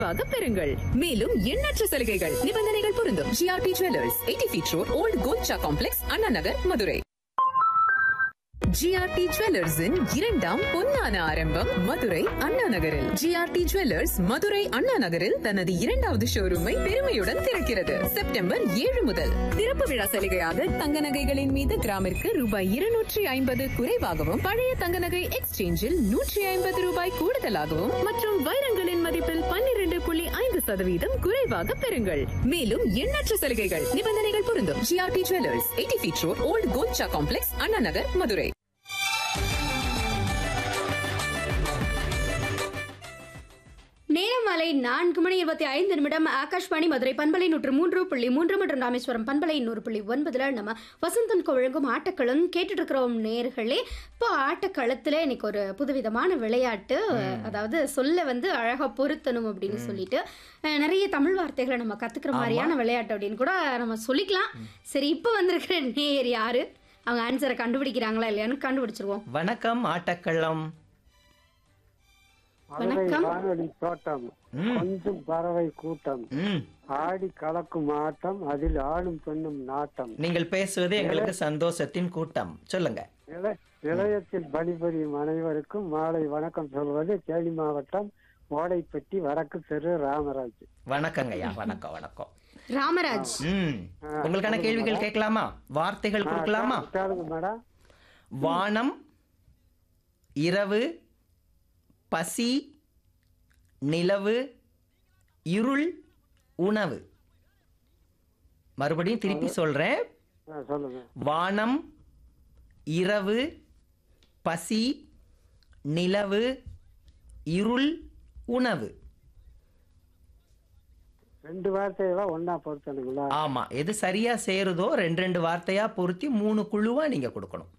ஆக பெறுங்கள் மேலும் எண்ணற்ற சலுகைகள் நிபந்தனைகள் பொருந்தும் GRT jewellers eighty feet road old Kolcha complex Anna Nagar Madurai GRT ஜுவல்லர்ஸின் இரண்டாம் பொன்னான ஆரம்பம் மதுரை அண்ணா நகரில் ஜிஆர்டி ஜுவல்லர்ஸ் மதுரை அண்ணா நகரில் தனது இரண்டாவது ஷோரூமை பெருமையுடன் திறக்கிறது செப்டம்பர் ஏழு முதல் திறப்பு விழா சலுகையாக தங்க நகைகளின் மீது கிராமிற்கு ரூபாய் இருநூற்றி ஐம்பது குறைவாகவும் பழைய தங்க நகை எக்ஸ்சேஞ்சில் நூற்றி ஐம்பது ரூபாய் கூடுதலாகவும் மற்றும் வைரங்களின் மதிப்பில் பன்னிரண்டு புள்ளி ஐந்து சதவீதம் குறைவாக பெறுங்கள் மேலும் எண்ணற்ற சலுகைகள் நிபந்தனைகள் பொருந்தும் GRT jewellers eighty feet road old Kolcha complex Anna Nagar Madurai நேரம் மாலை நான்கு மணி இருபத்தி ஐந்து நிமிடம் ஆகாஷ்வாணி மதுரை பண்பலை நூற்று மூன்று புள்ளி மூன்று மற்றும் ராமேஸ்வரம் பண்பலை நூறு புள்ளி ஒன்பதுல நம்ம வசந்தன் வழங்கும் ஆட்டக்களம் கேட்டுட்டு இருக்கிறோம் நேர்களே இப்போ ஆட்டக்களத்துல இன்னைக்கு ஒரு புதுவிதமான விளையாட்டு அதாவது சொல்ல வந்து அழகா பொருத்தணும் அப்படின்னு சொல்லிட்டு அஹ், நிறைய தமிழ் வார்த்தைகளை நம்ம கத்துக்கிற மாதிரியான விளையாட்டு அப்படின்னு கூட நம்ம சொல்லிக்கலாம் சரி இப்போ வந்திருக்கிற நேர் யாரு அவங்க ஆன்சரை கண்டுபிடிக்கிறாங்களா இல்லையான்னு கண்டுபிடிச்சிருவோம் வணக்கம் ஆட்டக்களம் மதுரை வணக்கம். வானொலி தோட்டம் ம். கொஞ்சம் பறவை கூட்டம் ம் ஆடி கலக்கும் ஆட்டம் அதில் ஆணும் பெண்ணும் நாட்டம் நீங்கள் பேசுவது எங்களுக்கு சந்தோஷத்தின் கூட்டம் சொல்லுங்க நில- நிலையத்தில் பணிபுரியும் அனைவருக்கும் மாலை வணக்கம் சொல்வது தேனி மாவட்டம் ஓடைப்பட்டி வடக்கு தெரு ராமராஜ் வணக்கங்கய்யா வணக்கம் வணக்கம் ராமராஜ் ம் உங்களுக்கான கேள்விகள் கேட்கலாமா வார்த்தைகள் கொடுக்கலாமா கேளுங்க மேடம் வானம் இரவு பசி நிலவு இருள் உணவு மறுபடியும் திருப்பி சொல்றேன் ஆ, சொல்லுங்க வானம் இரவு பசி நிலவு இருள் உணவு ரெண்டு வார்த்தையெல்லாம் ஒண்ணா பொருத்தணுங்களா ஆமா எது சரியா சேருதோ ரெண்டு ரெண்டு வார்த்தையா பொருத்தி மூணு குழுவா நீங்க கொடுக்கணும்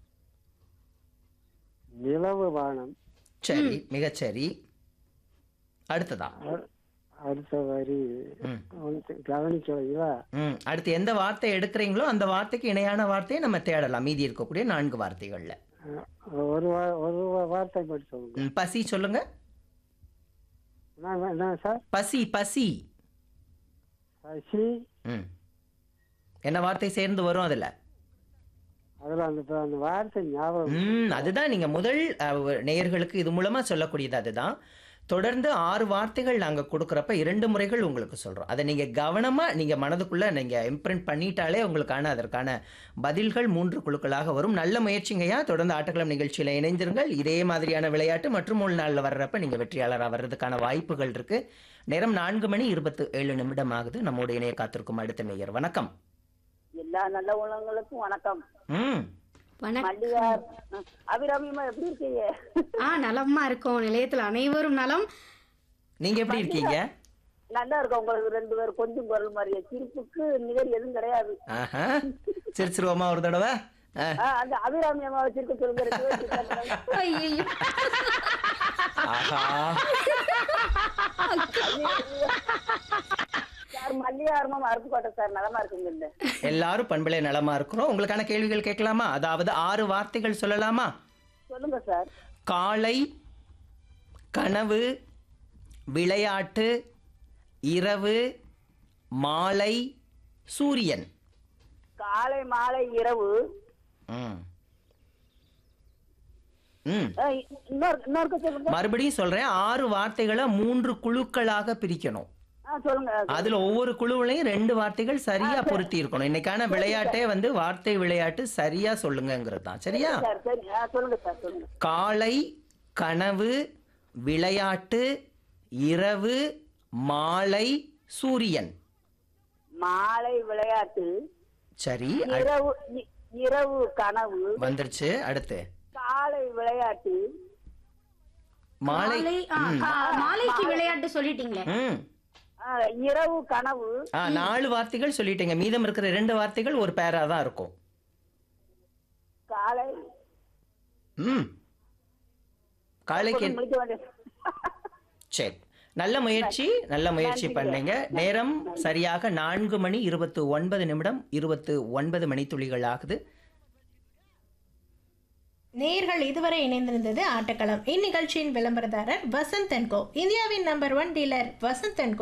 நிலவு வானம் சரி மிகச்சரி அடுத்ததா அ- அடுத்த வரி ம். ஒன்று கவனிக்கலைங்களா ம் அடுத்து எந்த வார்த்தை எடுக்கிறீங்களோ அந்த வார்த்தைக்கு இணையான வார்த்தையை நம்ம தேடலாம் மீதி இருக்கக்கூடிய நான்கு வார்த்தைகள்ல அ, ஒரு வா- ஒரு வா- வார்த்தை மட்டும் சொல்லுங்க ம், பசி சொல்லுங்க என்ன- என்ன சார் பசி பசி சசி ம் என்ன வார்த்தை சேர்ந்து வரும் அதுல அதுல அந்த அந்த வார்த்தை ஞாபகம் ம் அதுதான் நீங்க முதல் அஹ், நேயர்களுக்கு இது மூலமா சொல்லக்கூடியது அதுதான் தொடர்ந்து ஆறு வார்த்தைகள் நாங்க கொடுக்குறப்ப இரண்டு முறைகள் உங்களுக்கு சொல்றோம் அதை நீங்க கவனமா நீங்க மனதுக்குள்ள நீங்க இம்ப்ரிண்ட் பண்ணிட்டாலே உங்களுக்கான அதற்கான பதில்கள் மூன்று குழுக்களாக வரும் நல்ல முயற்சிங்கய்யா தொடர்ந்து ஆட்டக்களம் நிகழ்ச்சியில இணைந்திருங்கள் இதே மாதிரியான விளையாட்டு மற்றும் ஒரு நாள்ல வர்றப்ப நீங்க வெற்றியாளராக வர்றதுக்கான வாய்ப்புகள் இருக்கு நேரம் நான்கு மணி இருபத்து ஏழு நிமிடம் ஆகுது நம்முடைய இணைய காத்திருக்கும் அடுத்த நேயர் வணக்கம் எல்லா நல்ல உள்ளவங்களுக்கும் வணக்கம் ம் வணக்கம் மல்லிகார் அபிராமியமா எப்படி இருக்கீங்க ஆ நலமா இருக்கோம் நிலையத்தில் அனைவரும் நலம் நீங்க எப்படி இருக்கீங்க நல்லா இருக்கும் உங்களுக்கு ரெண்டு பேரும் கொஞ்சம் குரல் மாதிரியே சிரிப்புக்கு நிகர் எதுவும் கிடையாது ஆஹா சிரிச்சிருவோமா ஒரு தடவை ஆ, ஆ, அந்த அபிராமி அம்மா வச்சிருக்க சொல்லுங்க ரெண்டு பேரும் சிரிப்பாங்க. ஐயையோ. ஆஹா சார் மல்லிகாரமா அருப்புக்கோட்டை சார் நலமா இருக்குங்க இல்ல எல்லாரும் பண்பலை நலமா இருக்கிறோம் உங்களுக்கான கேள்விகள் கேட்கலாமா அதாவது ஆறு வார்த்தைகள் சொல்லலாமா சொல்லுங்க சார் காலை கனவு விளையாட்டு இரவு மாலை சூரியன் காலை மாலை இரவு ம் ம் ஆ, இன்னொரு இன்னொருக்க சொல்லுங்க மறுபடியும் சொல்றேன் ஆறு வார்த்தைகளை மூன்று குழுக்களாக பிரிக்கணும் ஆ சொல்லுங்க அதுல ஒவ்வொரு குழுவிலையும் ரெண்டு வார்த்தைகள் சரியா பொருத்தி இருக்கணும் இன்னைக்கான விளையாட்டே வந்து வார்த்தை விளையாட்டு சரியா சொல்லுங்கிறது தான் சரியா சார் சரி ஆ சொல்லுங்க சார் சொல்லுங்க காலை கனவு விளையாட்டு இரவு மாலை சூரியன் மாலை விளையாட்டு சரி அ- இரவு இ- இரவு கனவு வந்துருச்சு அடுத்து காலை விளையாட்டு மாலை மாலை ஆ, கா- மாலைக்கு விளையாட்டு சொல்லிட்டீங்களே ம் ஆ, இரவு கனவு ஆ நாலு வார்த்தைகள் சொல்லிட்டீங்க மீதம் இருக்கிற ரெண்டு வார்த்தைகள் ஒரு பேரா தான் இருக்கும் காலை ம் காலைக்கு முடிக்க வேண்டிய சரி நல்ல முயற்சி நல்ல முயற்சி பண்ணீங்க நேரம் சரியாக நான்கு மணி இருபத்து ஒன்பது நிமிடம் இருபத்து ஒன்பது மணித்துளிகள் ஆகுது நேயர்கள் இதுவரை இணைந்திருந்தது ஆட்டக்களம் இந்நிகழ்ச்சியின் விளம்பரதாரர் வசந்த் அண்ட் கோ இந்தியாவின் number one dealer Vasanth and go